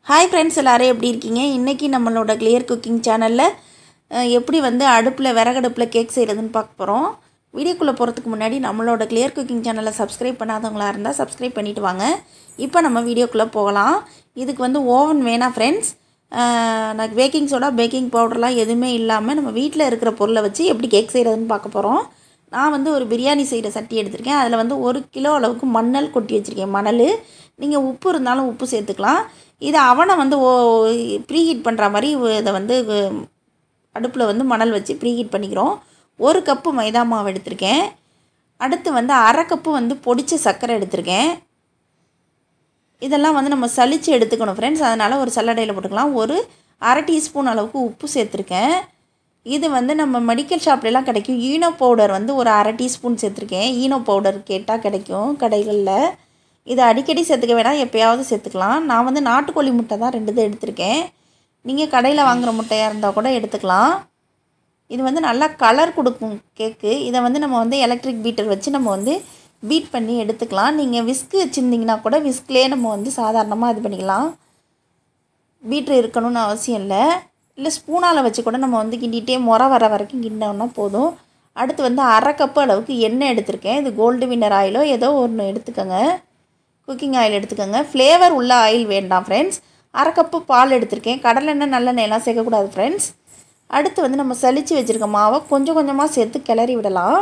hi friends எல்லோரும் எப்படி இருக்கீங்க இன்றைக்கி நம்மளோட கிளியர் குக்கிங் சேனலில் எப்படி வந்து அடுப்பில் விறகடுப்பில் கேக் செய்கிறதுன்னு பார்க்க போகிறோம் வீடியோக்குள்ளே போகிறதுக்கு முன்னாடி நம்மளோட கிளியர் குக்கிங் சேனலை சப்ஸ்கிரைப் பண்ணாதவங்களா இருந்தால் சப்ஸ்கிரைப் பண்ணிவிட்டு வாங்க இப்போ நம்ம வீடியோக்குள்ளே போகலாம் இதுக்கு வந்து ஓவன் வேணாம் ஃப்ரெண்ட்ஸ் நான் பேக்கிங் சோடா பேக்கிங் பவுடர்லாம் எதுவுமே இல்லாமல் நம்ம வீட்டில் இருக்கிற பொருளை வச்சு எப்படி கேக் செய்கிறதுன்னு பார்க்க போகிறோம் நான் வந்து ஒரு பிரியாணி செய்கிற சட்டி எடுத்திருக்கேன் அதில் வந்து ஒரு கிலோ அளவுக்கு மணல் கொட்டி வச்சுருக்கேன் மணல் நீங்கள் உப்பு இருந்தாலும் உப்பு சேர்த்துக்கலாம் இதை அவனை வந்து ஓ ப்ரீஹீட் பண்ணுற மாதிரி இதை வந்து அடுப்பில் வந்து மணல் வச்சு ப்ரீஹீட் பண்ணிக்கிறோம் ஒரு கப்பு மைதா மாவு எடுத்திருக்கேன் அடுத்து வந்து அரை கப்பு வந்து பொடிச்ச சர்க்கரை எடுத்திருக்கேன் இதெல்லாம் வந்து நம்ம சலித்து எடுத்துக்கணும் ஃப்ரெண்ட்ஸ் அதனால் ஒரு சல்லடையில் போட்டுக்கலாம் ஒரு அரை டீஸ்பூன் அளவுக்கு உப்பு சேர்த்துருக்கேன் இது வந்து நம்ம மெடிக்கல் ஷாப்லலாம் கிடைக்கும் ஈனோ பவுடர் வந்து ஒரு அரை டீஸ்பூன் சேர்த்துருக்கேன் ஈனோ பவுடர் கேட்டால் கிடைக்கும் கடைகளில் இதை அடிக்கடி சேர்த்துக்க வேணாம் எப்போயாவது சேர்த்துக்கலாம் நான் வந்து நாட்டுக்கோழி முட்டை தான் ரெண்டு இது எடுத்திருக்கேன் நீங்கள் கடையில் வாங்குகிற முட்டையாக இருந்தால் கூட எடுத்துக்கலாம் இது வந்து நல்லா கலர் கொடுக்கும் கேக்கு இதை வந்து நம்ம வந்து எலக்ட்ரிக் பீட்டர் வச்சு நம்ம வந்து பீட் பண்ணி எடுத்துக்கலாம் நீங்கள் விஸ்க்கு வச்சுருந்தீங்கன்னா கூட விஸ்க்லேயே நம்ம வந்து சாதாரணமாக இது பண்ணிக்கலாம் பீட்ரு இருக்கணும்னு அவசியம் இல்லை இல்லை ஸ்பூனால் வச்சு கூட நம்ம வந்து கிண்டிகிட்டே முறை வர வரைக்கும் கிண்டோம்னா போதும் அடுத்து வந்து அரை கப்பு அளவுக்கு எண்ணெய் எடுத்திருக்கேன் இது கோல்டு வின்னர் ஆயிலோ ஏதோ ஒன்று எடுத்துக்கோங்க குக்கிங் ஆயில் எடுத்துக்கோங்க ஃப்ளேவர் உள்ள ஆயில் வேண்டாம் ஃப்ரெண்ட்ஸ் அரை கப்பு பால் எடுத்திருக்கேன் கடலெண்ணெய் நல்லெண்ணெய் எல்லாம் சேர்க்கக்கூடாது ஃப்ரெண்ட்ஸ் அடுத்து வந்து நம்ம சலித்து வச்சுருக்க மாவை கொஞ்சம் கொஞ்சமாக சேர்த்து கிளறி விடலாம்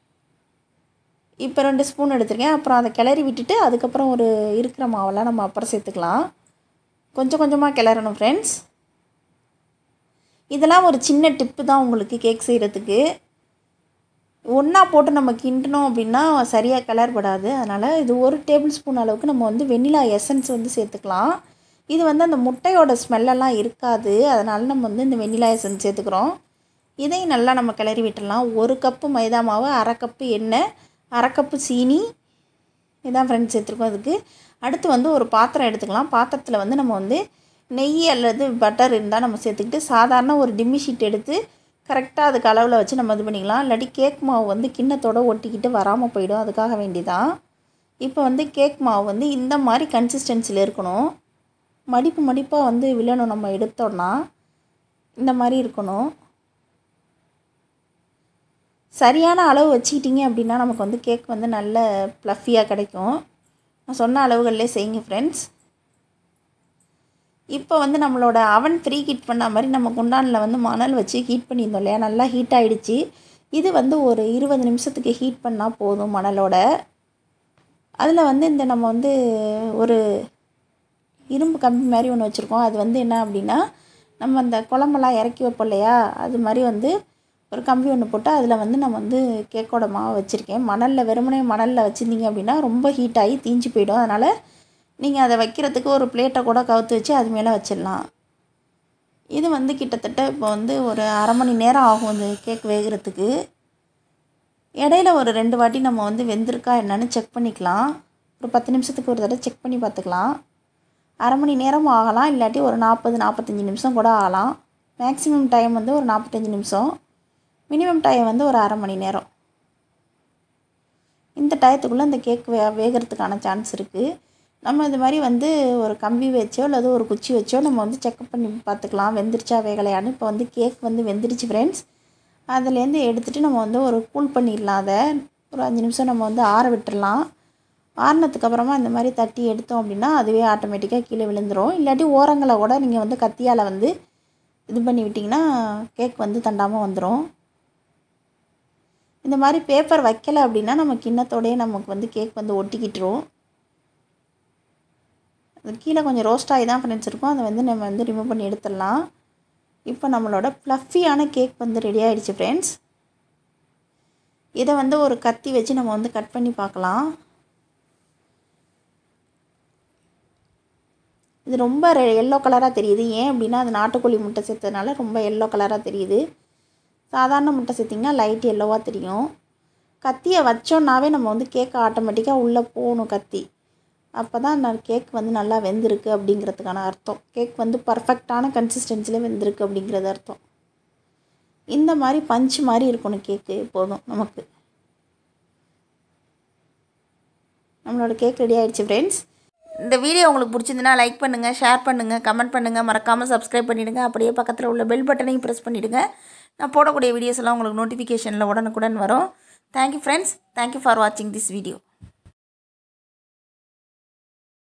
இப்போ ரெண்டு ஸ்பூன் எடுத்திருக்கேன் அப்புறம் அதை கிளறி விட்டுட்டு அதுக்கப்புறம் ஒரு இருக்கிற மாவெல்லாம் நம்ம அப்புறம் சேர்த்துக்கலாம் கொஞ்சம் கொஞ்சமாக கிளறணும் ஃப்ரெண்ட்ஸ் இதெல்லாம் ஒரு சின்ன டிப்பு தான் உங்களுக்கு கேக் செய்கிறதுக்கு ஒன்றா போட்டு நம்ம கிண்டணும் அப்படின்னா சரியாக கலர் படாது அதனால் இது ஒரு டேபிள் ஸ்பூன் அளவுக்கு நம்ம வந்து வெண்ணிலா எசன்ஸ் வந்து சேர்த்துக்கலாம் இது வந்து அந்த முட்டையோட ஸ்மெல்லெல்லாம் இருக்காது அதனால் நம்ம வந்து இந்த வெண்ணிலா எசன்ஸ் சேர்த்துக்கிறோம் இதையும் நல்லா நம்ம கிளறி விட்டுடலாம் ஒரு கப்பு மைதா மாவு அரை கப்பு எண்ணெய் அரை கப்பு சீனி இதான் ஃப்ரெண்ட்ஸ் சேர்த்துருக்கோம் அதுக்கு அடுத்து வந்து ஒரு பாத்திரம் எடுத்துக்கலாம் பாத்திரத்தில் வந்து நம்ம வந்து நெய் அல்லது பட்டர் இருந்தால் நம்ம சேர்த்துக்கிட்டு சாதாரண ஒரு டிம்மி ஷீட் எடுத்து கரெக்டாக அதுக்கு அளவில் வச்சு நம்ம இது பண்ணிக்கலாம் இல்லாட்டி கேக் மாவு வந்து கிண்ணத்தோடு ஒட்டிக்கிட்டு வராமல் போயிடும் அதுக்காக வேண்டிதான் இப்போ வந்து கேக் மாவு வந்து இந்த மாதிரி கன்சிஸ்டன்சியில் இருக்கணும் மடிப்பு மடிப்பாக வந்து விழணும் நம்ம எடுத்தோன்னா இந்த மாதிரி இருக்கணும் சரியான அளவு வச்சுக்கிட்டிங்க அப்படின்னா நமக்கு வந்து கேக் வந்து நல்ல ப்ளஃபியாக கிடைக்கும் நான் சொன்ன அளவுகளிலே செய்யுங்க ஃப்ரெண்ட்ஸ் இப்போ வந்து நம்மளோட அவன் ப்ரீ ஹீட் பண்ண மாதிரி நம்ம குண்டானில் வந்து மணல் வச்சு ஹீட் பண்ணியிருந்தோம் இல்லையா நல்லா ஹீட் ஆகிடுச்சு இது வந்து ஒரு இருபது நிமிஷத்துக்கு ஹீட் பண்ணால் போதும் மணலோட அதில் வந்து இந்த நம்ம வந்து ஒரு இரும்பு கம்பி மாதிரி ஒன்று வச்சுருக்கோம் அது வந்து என்ன அப்படின்னா நம்ம அந்த குழம்பெல்லாம் இறக்கி வைப்போம் இல்லையா அது மாதிரி வந்து ஒரு கம்பி ஒன்று போட்டு அதில் வந்து நம்ம வந்து கேக்கோட மாவை வச்சுருக்கேன் மணலில் வெறுமனே மணலில் வச்சுருந்தீங்க அப்படின்னா ரொம்ப ஹீட் ஆகி தீஞ்சு போயிடும் அதனால் நீங்கள் அதை வைக்கிறதுக்கு ஒரு பிளேட்டை கூட கவுத்து வச்சு அது மேலே வச்சிடலாம் இது வந்து கிட்டத்தட்ட இப்போ வந்து ஒரு அரை மணி நேரம் ஆகும் இந்த கேக் வேகிறதுக்கு இடையில ஒரு ரெண்டு வாட்டி நம்ம வந்து வெந்திருக்கா என்னன்னு செக் பண்ணிக்கலாம் ஒரு பத்து நிமிஷத்துக்கு ஒரு தடவை செக் பண்ணி பார்த்துக்கலாம் அரை மணி நேரம் ஆகலாம் இல்லாட்டி ஒரு நாற்பது நாற்பத்தஞ்சி நிமிஷம் கூட ஆகலாம் மேக்ஸிமம் டைம் வந்து ஒரு நாற்பத்தஞ்சி நிமிஷம் மினிமம் டைம் வந்து ஒரு அரை மணி நேரம் இந்த டயத்துக்குள்ளே இந்த கேக் வே வேகிறதுக்கான சான்ஸ் இருக்குது நம்ம இது மாதிரி வந்து ஒரு கம்பி வச்சோ அல்லது ஒரு குச்சி வச்சோ நம்ம வந்து செக்அப் பண்ணி பார்த்துக்கலாம் வெந்துருச்சா வேகலையான்னு இப்போ வந்து கேக் வந்து வெந்துருச்சு ஃப்ரெண்ட்ஸ் அதுலேருந்து எடுத்துகிட்டு நம்ம வந்து ஒரு கூல் பண்ணிடலாம் அதை ஒரு அஞ்சு நிமிஷம் நம்ம வந்து ஆற விட்டுடலாம் ஆறினதுக்கப்புறமா இந்த மாதிரி தட்டி எடுத்தோம் அப்படின்னா அதுவே ஆட்டோமேட்டிக்காக கீழே விழுந்துடும் இல்லாட்டி ஓரங்களை கூட நீங்கள் வந்து கத்தியால் வந்து இது பண்ணி விட்டிங்கன்னா கேக் வந்து தண்டாமல் வந்துடும் இந்த மாதிரி பேப்பர் வைக்கலை அப்படின்னா நம்ம கிண்ணத்தோடையே நமக்கு வந்து கேக் வந்து ஒட்டிக்கிட்டுரும் அது கீழே கொஞ்சம் ரோஸ்ட் ஆகி தான் ஃப்ரெண்ட்ஸ் இருக்கும் அதை வந்து நம்ம வந்து ரிமூவ் பண்ணி எடுத்துடலாம் இப்போ நம்மளோட ப்ளஃபியான கேக் வந்து ரெடி ஆகிடுச்சு ஃப்ரெண்ட்ஸ் இதை வந்து ஒரு கத்தி வச்சு நம்ம வந்து கட் பண்ணி பார்க்கலாம் இது ரொம்ப எல்லோ கலராக தெரியுது ஏன் அப்படின்னா அது நாட்டுக்கோழி முட்டை சேர்த்ததுனால ரொம்ப எல்லோ கலராக தெரியுது சாதாரண முட்டை சேர்த்திங்கன்னா லைட் எல்லோவாக தெரியும் கத்தியை வச்சோன்னாவே நம்ம வந்து கேக்கை ஆட்டோமேட்டிக்காக உள்ளே போகணும் கத்தி அப்போ தான் நான் கேக் வந்து நல்லா வெந்திருக்கு அப்படிங்கிறதுக்கான அர்த்தம் கேக் வந்து பர்ஃபெக்டான கன்சிஸ்டன்சியில் வெந்திருக்கு அப்படிங்கிறது அர்த்தம் இந்த மாதிரி பஞ்சு மாதிரி இருக்கணும் கேக்கு போதும் நமக்கு நம்மளோட கேக் ரெடி ஆகிடுச்சு ஃப்ரெண்ட்ஸ் இந்த வீடியோ உங்களுக்கு பிடிச்சிருந்துன்னா லைக் பண்ணுங்கள் ஷேர் பண்ணுங்கள் கமெண்ட் பண்ணுங்கள் மறக்காமல் சப்ஸ்கிரைப் பண்ணிவிடுங்க அப்படியே பக்கத்தில் உள்ள பெல் பட்டனையும் ப்ரெஸ் பண்ணிவிடுங்க நான் போடக்கூடிய வீடியோஸ் எல்லாம் உங்களுக்கு நோட்டிஃபிகேஷனில் உடனுக்குடன் வரும் தேங்க்யூ ஃப்ரெண்ட்ஸ் தேங்க்யூ ஃபார் வாட்சிங் திஸ் வீடியோ